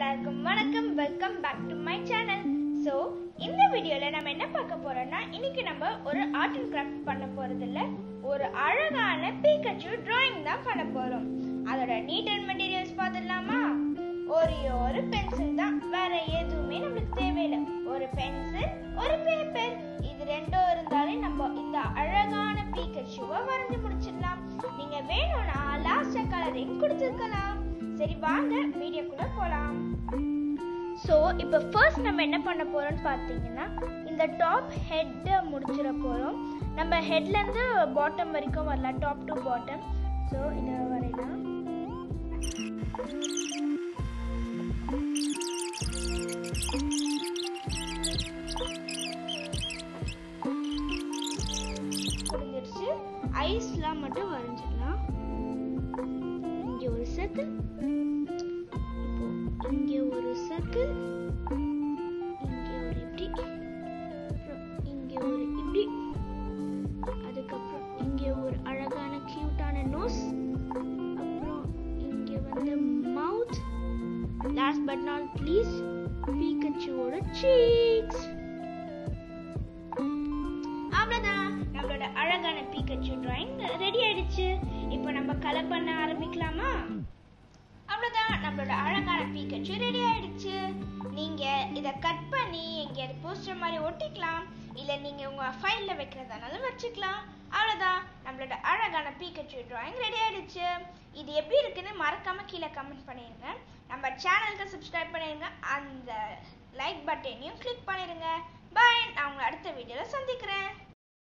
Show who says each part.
Speaker 1: எல்லாருக்கும் வணக்கம் welcome back to my channel so இந்த வீடியோவில் நம்ம என்ன பார்க்க போறோம்னா இன்னைக்கு நம்ம ஒரு ஆர்ட் அண்ட் கிராஃப்ட் பண்ண போறது இல்ல ஒரு அழகான பீக்கச்சு டிராயிங் தான் பண்ண போறோம் அதோட நீட் அண்ட் மெட்டீரியல்ஸ் பார்த்துடலாமா ஒரே ஒரு பென்சில் தான் வேற எதுவுமே நம்மளுக்கு தேவையில்லை ஒரு பென்சில் ஒரு பேப்பர் இது ரெண்டும் இருந்தாலே நம்ம இந்த அழகான பீக்கச்சுவை வரைஞ்சு முடிச்சிடலாம் நீங்க வேணும்னா லாஸ்ட் கலரிங் கொடுத்துருக்கலாம் சரி வாங்க வீடியோக்குள்ள போலாம் ஸோ இப்போ ஃபர்ஸ்ட் நம்ம என்ன பண்ண போறோம்னு பார்த்தீங்கன்னா இந்த டாப் ஹெட்டை முடிச்சிட போகிறோம் நம்ம ஹெட்லேருந்து பாட்டம் வரைக்கும் வரலாம் டாப் டு பாட்டம் ஸோ இதை வரையலாம் முடிஞ்சிருச்சு ஐஸ்லாம் மட்டும் வரைஞ்சிடலாம் இங்கே ஒரு சர்க்கிள் இப்போ இங்கே ஒரு சர்க்கிள் இங்கே ஒரு இப்படி அப்புறம் இங்கே ஒரு இப்படி அதுக்கப்புறம் இங்கே ஒரு அழகான கியூட்டான நோஸ் அப்புறம் இங்கே வந்து mouth last but not please பீக்கச்சுவோட சீக்ஸ் அவ்வளோதான் நம்மளோட அழகான பீக்கச்சு டிராயிங் ரெடி ஆயிடுச்சு இப்போ நம்ம கலர் பண்ண ஆரம்பிக்கலாமா அவ்வளோதான் நம்மளோட அழகான பீக்கச்சு ரெடி ஆயிடுச்சு நீங்க இதை கட் பண்ணி எங்கேயாவது போஸ்டர் மாதிரி ஒட்டிக்கலாம் இல்லை நீங்க உங்க ஃபைல்ல வைக்கிறதானாலும் வச்சுக்கலாம் அவ்வளோதான் நம்மளோட அழகான பீக்கச்சு டிராயிங் ரெடி ஆயிடுச்சு இது எப்படி இருக்குன்னு மறக்காம கீழே கமெண்ட் பண்ணிருங்க நம்ம சேனலுக்கு சப்ஸ்கிரைப் பண்ணிருங்க அந்த லைக் பட்டனையும் கிளிக் பண்ணிருங்க பாய் நான் உங்களை அடுத்த வீடியோல சந்திக்கிறேன்